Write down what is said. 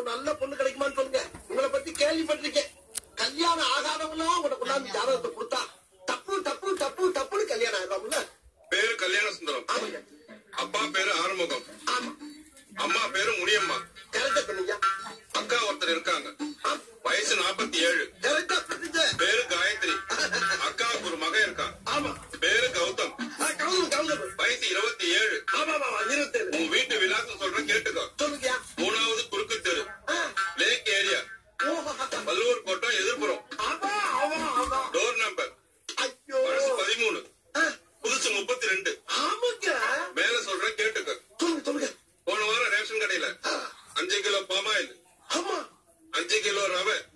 ஒரு நல்ல பொண்ணு கிடைக்குமான்னு சொல்லுங்க உங்களை பத்தி கேள்விப்பட்டிருக்கேன் கல்யாணம் ஆகாதவங்களாம் உங்களை கொண்டாந்து ஜாதகத்தை கொடுத்தா தப்பு தப்பு தப்பு தப்புன்னு கல்யாணம் ஆயிடுவாங்கல்ல பேரு கல்யாண சுந்தரம் ஆமாங்க அப்பா பேரு ஆறுமுகம் ஆமா அம்மா பேரு முனியம்மா கரெக்டா சொன்னீங்க அக்கா ஒருத்தர் இருக்காங்க வயசு நாற்பத்தி ஏழு கரெக்டா சொன்னீங்க பேரு காயத்ரி அக்காவுக்கு ஒரு மகன் இருக்கான் ஆமா பேரு கௌதம் ஆ, கவுந்து கவுந்து வயசு இருபத்தி ஏழு ஆமா ஆமா இருபத்தேழு உன் வீட்டு விலாசம் சொல்றேன் கேட்டுக்கோ சொல்லுங்கயா மூணாவது குறுக்கு தெரு ஆ, லேக் ஏரியா ஓ, வல்லூர் கோட்டம் எதிர்ப்புறம் ஆமா ஆமா ஆமா டோர் நம்பர் ஐயோ பழசு பதிமூணு ஆ, புதுசு முப்பத்தி ரெண்டு ஆமாங்க மேல சொல்றேன் கேட்டுக்க சொல்லுங்க சொல்லுங்க போன வாரம் ரேஷன் கடையில அஞ்சு கிலோ பாமாயில் ஆமா அஞ்சு கிலோ ரவை